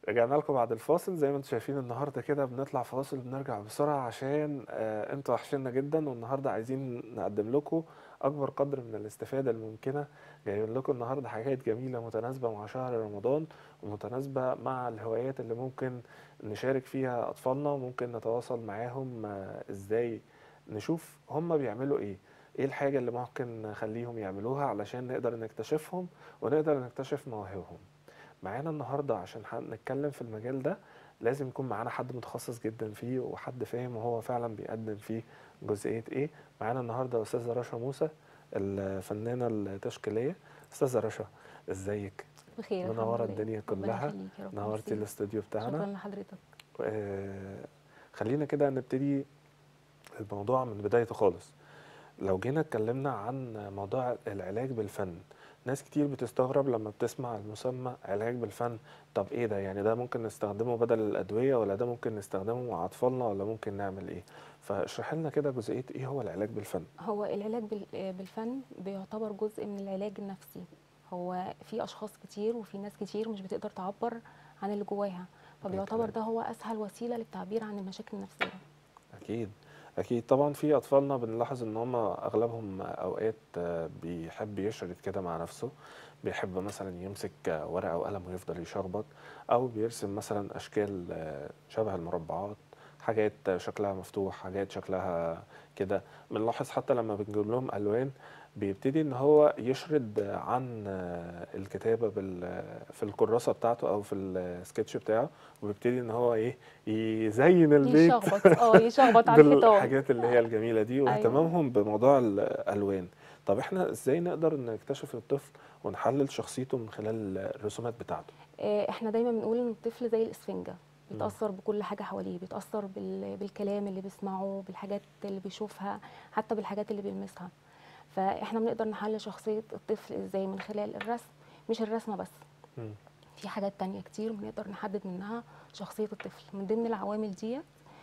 رجعنا لكم بعد الفاصل زي ما انتم شايفين النهارده كده بنطلع فاصل بنرجع بسرعه عشان آه انتوا وحشنا جدا والنهارده عايزين نقدم لكم اكبر قدر من الاستفاده الممكنه جايبين لكم النهارده حاجات جميله متناسبه مع شهر رمضان ومتناسبه مع الهوايات اللي ممكن نشارك فيها اطفالنا وممكن نتواصل معاهم آه ازاي نشوف هم بيعملوا ايه ايه الحاجه اللي ممكن نخليهم يعملوها علشان نقدر نكتشفهم ونقدر نكتشف مواهبهم معانا النهارده عشان ح- نتكلم في المجال ده لازم يكون معانا حد متخصص جدا فيه وحد فاهم وهو فعلا بيقدم فيه جزئيه ايه معانا النهارده استاذه رشا موسى الفنانه التشكيليه استاذه رشا ازيك بخير الحمد منوره لله. الدنيا ربنا كلها يخليك يا رب نورتي ميرسي. الاستوديو شكرا بتاعنا لحضرتك آه، خلينا كده نبتدي الموضوع من بدايته خالص لو جينا اتكلمنا عن موضوع العلاج بالفن ناس كتير بتستغرب لما بتسمع المسمى علاج بالفن طب ايه ده يعني ده ممكن نستخدمه بدل الأدوية ولا ده ممكن نستخدمه مع أطفالنا ولا ممكن نعمل ايه فاشرح لنا كده جزئية ايه هو العلاج بالفن هو العلاج بال- بالفن بيعتبر جزء من العلاج النفسي هو في اشخاص كتير وفي ناس كتير مش بتقدر تعبر عن اللي جواها فبيعتبر كلام. ده هو اسهل وسيله للتعبير عن المشاكل النفسيه أكيد أكيد طبعا في أطفالنا بنلاحظ إن هم أغلبهم أوقات آه، بيحب يشرد كده مع نفسه بيحب مثلا يمسك آه، ورقة وقلم ويفضل يشخبط أو بيرسم مثلا أشكال آه، شبه المربعات حاجات آه، شكلها مفتوح حاجات شكلها كده بنلاحظ حتى لما بنجيب لهم ألوان بيبتدي إن هو يشرد آه، عن آه، الكتابة بال في الكراسة بتاعته أو في السكتش بتاعه وبيبتدي إن هو إيه يزين البيت يشخبط اه يشخبط على الحيطان بالحاجات اللي هي الجميله دي واهتمامهم بموضوع الالوان طب احنا ازاي نقدر نكتشف الطفل ونحلل شخصيته من خلال الرسومات بتاعته آه، احنا دايما بنقول ان الطفل زي الاسفنجه بيتاثر بكل حاجه حواليه بيتاثر بال- بالكلام اللي بيسمعه بالحاجات اللي بيشوفها حتى بالحاجات اللي بيلمسها فاحنا بنقدر نحلل شخصيه الطفل ازاي من خلال الرسم مش الرسمه بس مم. في حاجات تانية كتير بنقدر نحدد منها شخصية الطفل من ضمن العوامل دي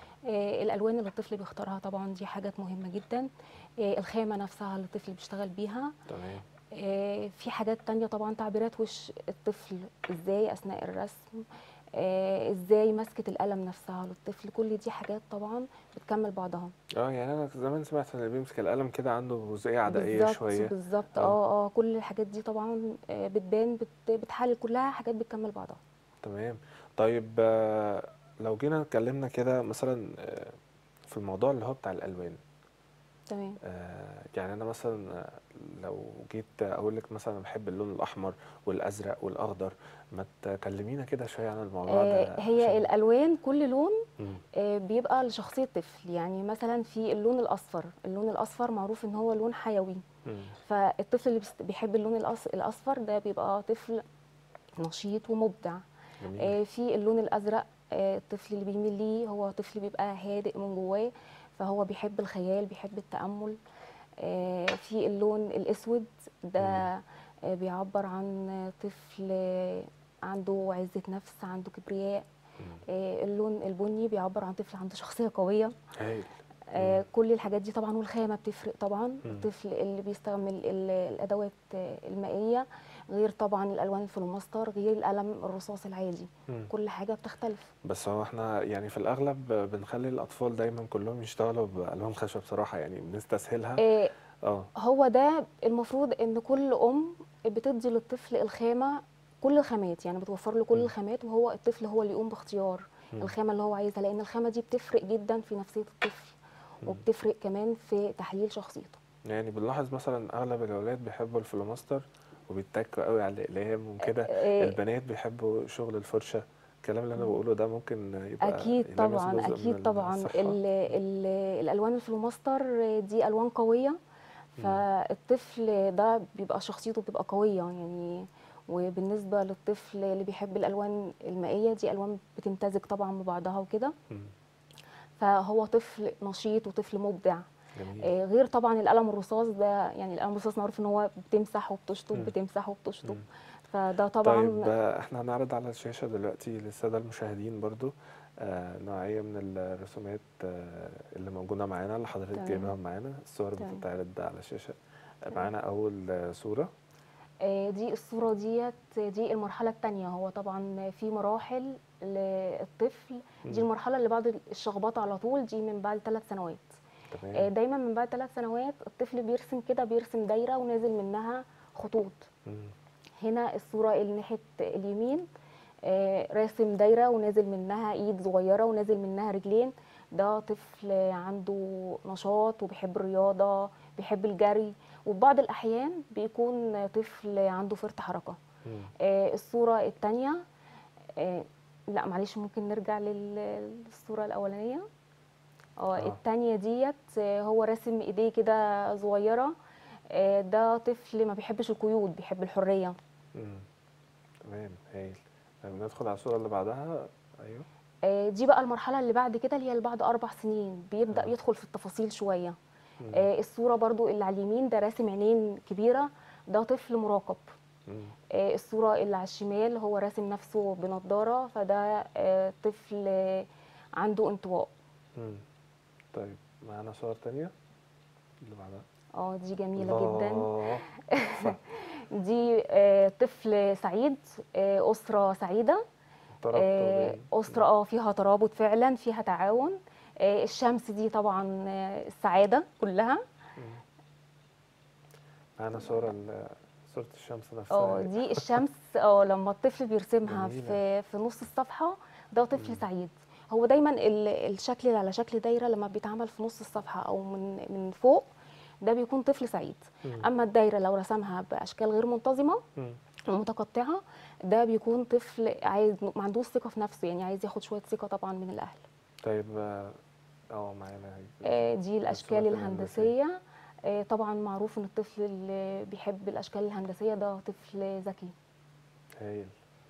آه، الألوان اللي الطفل بيختارها طبعا دي حاجات مهمة جدا آه، الخامة نفسها اللي الطفل بيشتغل بيها تمام آه، في حاجات تانية طبعا تعبيرات وش الطفل ازاي أثناء الرسم آه، ازاي مسكة القلم نفسها للطفل كل دي حاجات طبعا بتكمل بعضها اه يعني انا زمان سمعت ان اللي بيمسك القلم كده عنده جزئيه عدائيه بالظبط شويه بالظبط آه. اه اه كل الحاجات دي طبعا آه، بتبان بت- بتحلل كلها حاجات بتكمل بعضها تمام طيب آه، لو جينا اتكلمنا كده مثلا آه، في الموضوع اللي هو بتاع الالوان تمام آه، يعني انا مثلا آه، لو جيت اقول لك مثلا بحب اللون الاحمر والازرق والاخضر ما تكلمينا كده شويه عن الموضوع ده آه، هي عشان- الالوان كل لون مم. آه، بيبقى لشخصيه طفل يعني مثلا في اللون الاصفر اللون الاصفر معروف ان هو لون حيوي مم. فالطفل اللي بيست- بيحب اللون الأص- الاصفر ده بيبقى طفل نشيط ومبدع جميل آه، في اللون الازرق آه، الطفل اللي بيميل ليه هو طفل بيبقى هادئ من جواه فهو بيحب الخيال بيحب التامل آه، في اللون الاسود ده آه، بيعبر عن طفل آه، عنده عزه نفس عنده كبرياء مم. آه، اللون البني بيعبر عن طفل عنده شخصيه قويه هايل آه، مم. كل الحاجات دي طبعا والخامه بتفرق طبعا مم. الطفل اللي بيستعمل ال- الادوات آه، المائيه غير طبعا الالوان الفلوماستر غير القلم الرصاص العادي مم. كل حاجه بتختلف بس هو احنا يعني في الاغلب بنخلي الاطفال دايما كلهم يشتغلوا بالوان خشب بصراحه يعني بنستسهلها آه، اه هو ده المفروض ان كل ام بتدي للطفل الخامه كل الخامات يعني بتوفر له كل مم. الخامات وهو الطفل هو اللي يقوم باختيار مم. الخامه اللي هو عايزها لان الخامه دي بتفرق جدا في نفسيه الطفل مم. وبتفرق كمان في تحليل شخصيته يعني بنلاحظ مثلا اغلب الاولاد بيحبوا الفلوماستر وبيتكوا قوي على الاقلام وكده آه، البنات بيحبوا شغل الفرشه الكلام اللي انا بقوله ده ممكن يبقى اكيد يلامس طبعا جزء من اكيد طبعا الصحة. ال ال الالوان الفلوماستر دي الوان قويه فالطفل ده بيبقى شخصيته بتبقى قويه يعني وبالنسبه للطفل اللي بيحب الالوان المائيه دي الوان بتمتزج طبعا ببعضها وكده مم. فهو طفل نشيط وطفل مبدع جميل آه، غير طبعا القلم الرصاص ده يعني القلم الرصاص معروف ان هو بتمسح وبتشطب مم. بتمسح وبتشطب مم. فده طبعا طيب آه، احنا هنعرض على الشاشة دلوقتي للسادة المشاهدين برضو آه، نوعية من الرسومات آه، اللي موجودة معانا اللي حضرتك تمام. جايباها معانا الصور تمام. بتتعرض على الشاشة آه، تمام. معانا أول آه، صورة آه، دي الصورة ديت دي المرحلة التانية هو طبعا في مراحل للطفل مم. دي المرحلة اللي بعد الشخبطة على طول دي من بعد ثلاث سنوات آه، تمام دايما من بعد ثلاث سنوات الطفل بيرسم كده بيرسم دايرة ونازل منها خطوط مم. هنا الصورة اللي ناحية اليمين آه، راسم دايرة ونازل منها ايد صغيرة ونازل منها رجلين ده طفل عنده نشاط وبيحب الرياضة بيحب الجري وبعض الأحيان بيكون طفل عنده فرط حركة مم. آه، الصورة التانية آه، لا معلش ممكن نرجع لل- للصورة الأولانية اه آه. التانية ديت آه، هو راسم ايديه كده صغيرة آه، ده طفل ما بيحبش القيود بيحب الحرية مم. تمام هايل طيب ندخل على الصورة اللي بعدها أيوه آه، دي بقى المرحلة اللي بعد كده اللي هي اللي بعد أربع سنين بيبدأ آه. يدخل في التفاصيل شوية مم. آه، الصورة برضو اللي على اليمين ده راسم عينين كبيرة ده طفل مراقب مم. آه، الصورة اللي على الشمال هو راسم نفسه بنضارة فده آه، طفل آه، عنده انطواء مم. طيب معانا صور تانية اللي بعدها اه دي جميلة جدا الله تحفة. دي آه، طفل سعيد آه، أسرة سعيدة ترابط آه، بين- أسرة اه فيها ترابط فعلا فيها تعاون آه، الشمس دي طبعا آه، السعادة كلها مم. معانا صورة ال- صورة الشمس نفسها اه دي الشمس اه لما الطفل بيرسمها جميلة. في في نص الصفحة ده طفل مم. سعيد هو دايما ال- الشكل اللي على شكل دايرة لما بيتعمل في نص الصفحة أو من من فوق ده بيكون طفل سعيد مم. أما الدايرة لو رسمها بأشكال غير منتظمة مم. ومتقطعة ده بيكون طفل عايز ما عندوش ثقة في نفسه يعني عايز ياخد شوية ثقة طبعا من الأهل طيب اه آه، معانا هي. آه، دي الاشكال الصورة الهندسيه آه، طبعا معروف ان الطفل اللي بيحب الاشكال الهندسيه ده طفل ذكي هايل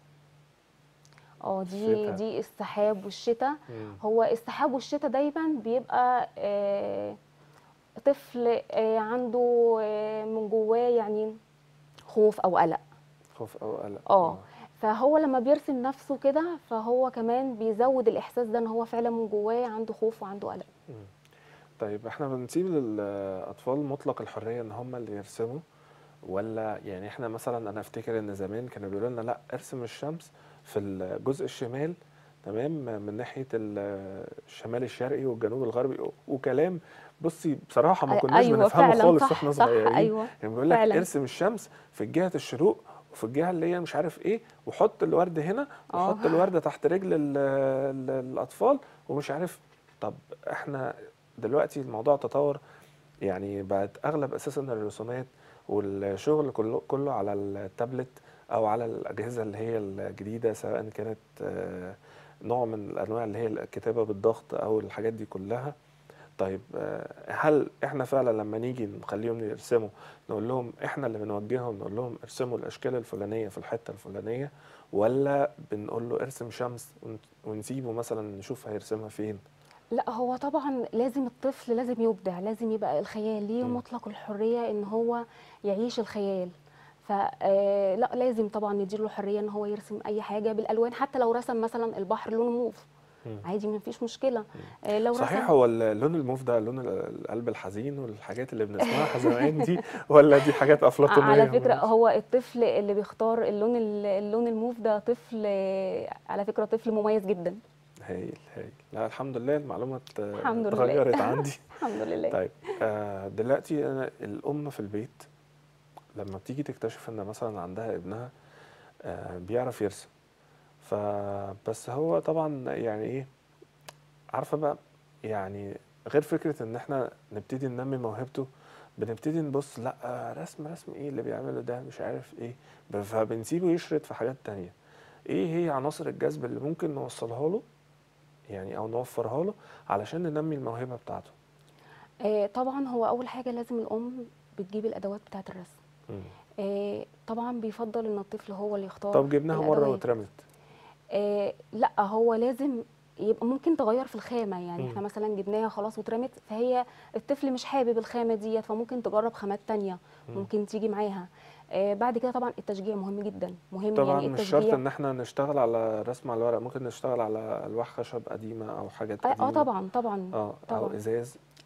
اه دي الشتا. دي السحاب والشتاء مم. هو السحاب والشتاء دايما بيبقى آه، طفل آه، عنده آه، من جواه يعني خوف او قلق خوف أو قلق اه فهو لما بيرسم نفسه كده فهو كمان بيزود الاحساس ده ان هو فعلا من جواه عنده خوف وعنده قلق مم. طيب احنا بنسيب للأطفال مطلق الحرية إن هم اللي يرسموا ولا يعني احنا مثلا أنا أفتكر إن زمان كانوا بيقولوا لنا لأ ارسم الشمس في الجزء الشمال تمام من ناحية ال- الشمال الشرقي والجنوب الغربي وكلام بصي بصراحة ما أي- كناش أيوة بنفهمه فعلا خالص صح واحنا صح صغيرين ايوه يعني بيقول لك فعلا. ارسم الشمس في جهة الشروق وفي الجهة اللي هي مش عارف ايه وحط الورد هنا آه. وحط الوردة تحت رجل ال- ال- الأطفال ومش عارف طب احنا دلوقتي الموضوع تطور يعني بقت أغلب أساسا الرسومات والشغل كله كله على التابلت أو على الأجهزة اللي هي الجديدة سواء كانت آه، نوع من الأنواع اللي هي الكتابة بالضغط أو الحاجات دي كلها طيب آه، هل احنا فعلا لما نيجي نخليهم يرسموا نقول لهم احنا اللي بنوجههم نقول لهم ارسموا الاشكال الفلانيه في الحته الفلانيه ولا بنقول له ارسم شمس ون- ونسيبه مثلا نشوف هيرسمها فين لا هو طبعا لازم الطفل لازم يبدع لازم يبقى الخيال ليه مم. مطلق الحرية ان هو يعيش الخيال فلا لازم طبعا نديله الحرية ان هو يرسم اي حاجة بالالوان حتى لو رسم مثلا البحر لونه موف مم. عادي ما فيش مشكلة آه، لو صحيح رسم هو اللون الموف ده لون ال- القلب الحزين والحاجات اللي بنسمعها زمان دي ولا دي حاجات افلاطونيه على فكرة ملهاش؟ هو الطفل اللي بيختار اللون ال- اللون الموف ده طفل آه، على فكرة طفل مميز جدا هايل هايل لا الحمد لله المعلومات آه، الحمد لله. اتغيرت عندي الحمد لله طيب آه دلوقتي أنا الأم في البيت لما بتيجي تكتشف إن مثلا عندها ابنها آه بيعرف يرسم فبس هو طبعا يعني إيه عارفة بقى يعني غير فكرة إن إحنا نبتدي ننمي موهبته بنبتدي نبص لا آه، رسم رسم إيه اللي بيعمله ده مش عارف إيه ب- فبنسيبه يشرد في حاجات تانية إيه هي عناصر الجذب اللي ممكن نوصلها له يعني أو نوفرها له علشان ننمي الموهبة بتاعته آه، طبعا هو اول حاجة لازم الام بتجيب الادوات بتاعة الرسم مم. آه، طبعا بيفضل ان الطفل هو اللي يختار طب جبناها مرة الأدوات. واترمت آه لا هو لازم يبقى ممكن تغير في الخامه يعني مم. احنا مثلا جبناها خلاص واترمت فهي الطفل مش حابب الخامه ديت فممكن تجرب خامات تانية مم. ممكن تيجي معاها آه بعد كده طبعا التشجيع مهم جدا مهم طبعا يعني مش شرط التشجيع ان احنا نشتغل على رسم على الورق ممكن نشتغل على الواح خشب قديمه او حاجات اه قديمه آه، طبعا طبعا اه او طبعا. ازاز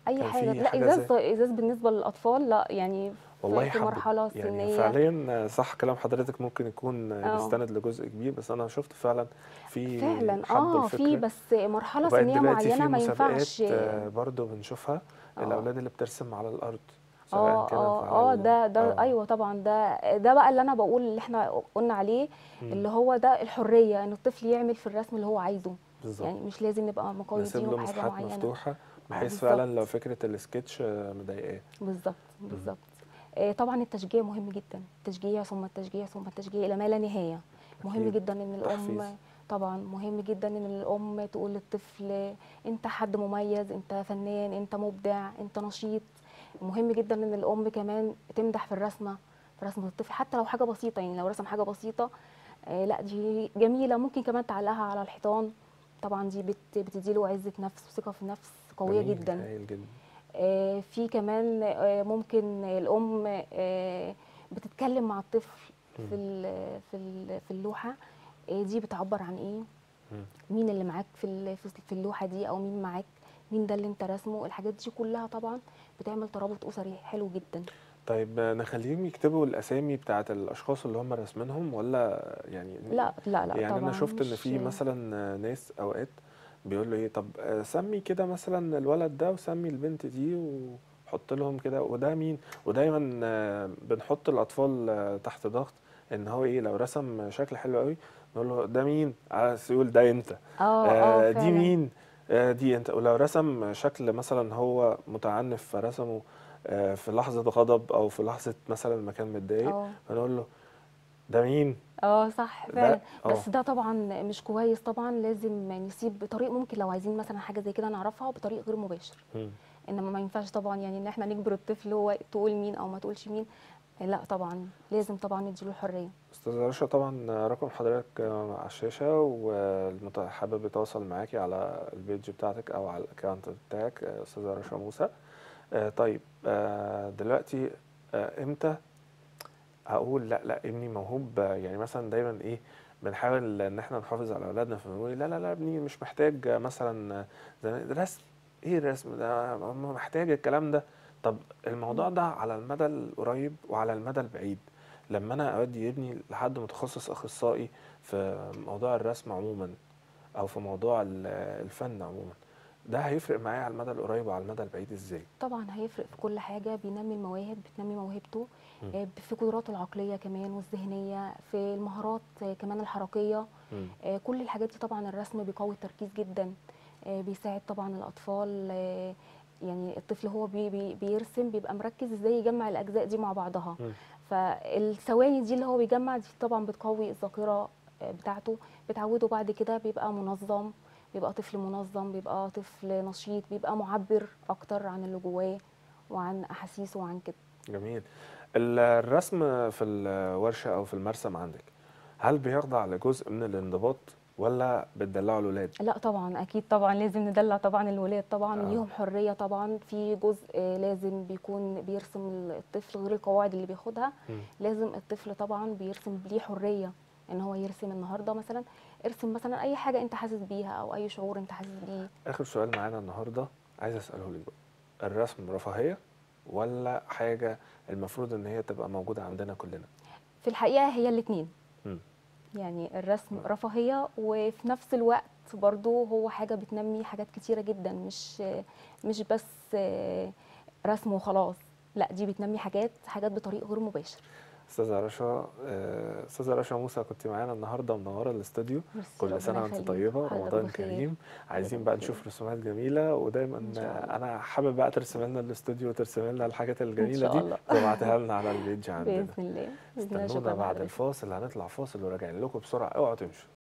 اي كان حاجه في لا حاجة ازاز ازاز بالنسبه للاطفال لا يعني والله في, في حبب مرحله يعني سنيه فعليا صح كلام حضرتك ممكن يكون اه بيستند لجزء كبير بس انا شفت فعلا في فعلا حبوا اه في الفكرة بس مرحله وبقت سنيه دلوقتي في معينه ما مسابقات ينفعش آه، برضو بنشوفها اه الأولاد اللي بترسم على الأرض سواء اه كانت اه على اه ال... ده ده اه ايوه طبعا ده ده بقى اللي انا بقول اللي احنا قلنا عليه اللي مم. هو ده الحريه ان الطفل يعمل في الرسم اللي هو عايزه بالظبط يعني مش لازم نبقى نسيب مقيدينه له بحاجه مساحات معينه مفتوحة اه بحيث فعلا لو بالظبط فكرة السكتش آه، مضايقاه بالظبط مم. بالظبط آه طبعا التشجيع مهم جدا التشجيع ثم التشجيع ثم التشجيع الى ما لا نهايه مهم أكيد جدا ان تحفيز الام طبعا مهم جدا ان الام تقول للطفل انت حد مميز انت فنان انت مبدع انت نشيط مهم جدا ان الام كمان تمدح في الرسمه في رسمه الطفل حتى لو حاجه بسيطه يعني لو رسم حاجه بسيطه آه لا دي جميله ممكن كمان تعلقها على الحيطان طبعا دي بت بتديله عزه نفس وثقه في النفس قويه جميل جدا هايل جدا آه، في كمان آه، ممكن الأم آه، بتتكلم مع الطفل في مم. ال- في ال- في اللوحة آه، دي بتعبر عن إيه مم. مين اللي معاك في ال- في في اللوحة دي أو مين معاك مين ده اللي أنت راسمه الحاجات دي كلها طبعا بتعمل ترابط أسري حلو جدا طيب آه، نخليهم يكتبوا الأسامي بتاعت الأشخاص اللي هم راسمينهم ولا يعني لا لا لا يعني أنا طبعا شفت إن مش في مثلا آه، ناس أوقات بيقول له إيه طب آه، سمي كده مثلا الولد ده وسمي البنت دي وحط لهم كده وده مين ودايما آه، بنحط الأطفال آه، تحت ضغط إن هو إيه لو رسم شكل حلو قوي نقول له ده مين على يقول ده أنت اه آه، اه دي فعلا مين آه، دي انت ولو رسم شكل مثلا هو متعنف فرسمه آه، في لحظة غضب او في لحظة مثلا ما كان متضايق اه فنقول له ده مين اه صح فعلا ده اه بس ده طبعا مش كويس طبعا لازم نسيب بطريق ممكن لو عايزين مثلا حاجة زي كده نعرفها بطريق غير مباشر مم. انما ما ينفعش طبعا يعني ان احنا نجبر الطفل هو تقول مين او ما تقولش مين لا طبعا لازم طبعا نديله الحريه استاذ رشا طبعا رقم حضرتك آه، على الشاشة والحابب يتواصل معاكي على البيج بتاعتك او على الاكونت بتاعك آه، استاذة رشا موسى آه، طيب آه، دلوقتي آه، امتى هقول لا لا ابني موهوب يعني مثلا دايما ايه بنحاول ان احنا نحافظ على اولادنا فبنقول لا لا لا ابني مش محتاج مثلا زي رسم ايه الرسم ده هم محتاج الكلام ده طب الموضوع ده على المدى القريب وعلى المدى البعيد لما انا اودي ابني لحد متخصص اخصائي في موضوع الرسم عموما او في موضوع ال- الفن عموما ده هيفرق معايا على المدى القريب وعلى المدى البعيد ازاي طبعا هيفرق في كل حاجه بينمي المواهب بتنمي موهبته مم. آه، في قدراته العقليه كمان والذهنيه في المهارات آه، كمان الحركيه مم. آه، كل الحاجات دي طبعا الرسم بيقوي التركيز جدا آه، بيساعد طبعا الاطفال آه، يعني الطفل هو بي بي بيرسم بيبقى مركز ازاي يجمع الاجزاء دي مع بعضها مم. فالثواني دي اللي هو بيجمع دي طبعا بتقوي الذاكره آه، بتاعته بتعوده بعد كده بيبقى منظم بيبقى طفل منظم بيبقى طفل نشيط بيبقى معبر اكتر عن اللي جواه وعن احاسيسه وعن كده جميل ال- الرسم في الورشة أو في المرسم عندك هل بيخضع لجزء من الانضباط ولا بتدلعوا الولاد؟ لا طبعا اكيد طبعا لازم ندلع طبعا الولاد طبعا آه. ليهم حريه طبعا في جزء آه، لازم بيكون بيرسم الطفل غير القواعد اللي بياخدها مم. لازم الطفل طبعا بيرسم ليه حريه ان هو يرسم النهارده مثلا ارسم مثلا اي حاجه انت حاسس بيها او اي شعور انت حاسس بيه آخر سؤال معانا النهاردة عايز أسأله لك بقى الرسم رفاهية ولا حاجة المفروض إن هي تبقى موجودة عندنا كلنا؟ في الحقيقه هي الاثنين مم. يعني الرسم آه. رفاهيه وفي نفس الوقت برضو هو حاجه بتنمي حاجات كتيره جدا مش مش بس آه، رسم وخلاص لا دي بتنمي حاجات حاجات بطريق غير مباشر أستاذة رشا آه، أستاذة رشا موسى كنت معانا النهاردة منورة الاستوديو ميرسي، كل ربنا سنة وأنت يخليك. طيبة حضرتك رمضان بخير. كريم عايزين حضرتك بقى بخير. نشوف رسومات جميلة ودايما إن شاء الله. أنا حابب بقى ترسم لنا الاستوديو وترسم لنا الحاجات الجميلة شاء دي الله. تبعتها لنا على البيج عندنا باذن الله باذن الله استنونا شكرا بعد لحضرتك الفاصل هنطلع فاصل وراجعين لكم بسرعة اوعوا تمشوا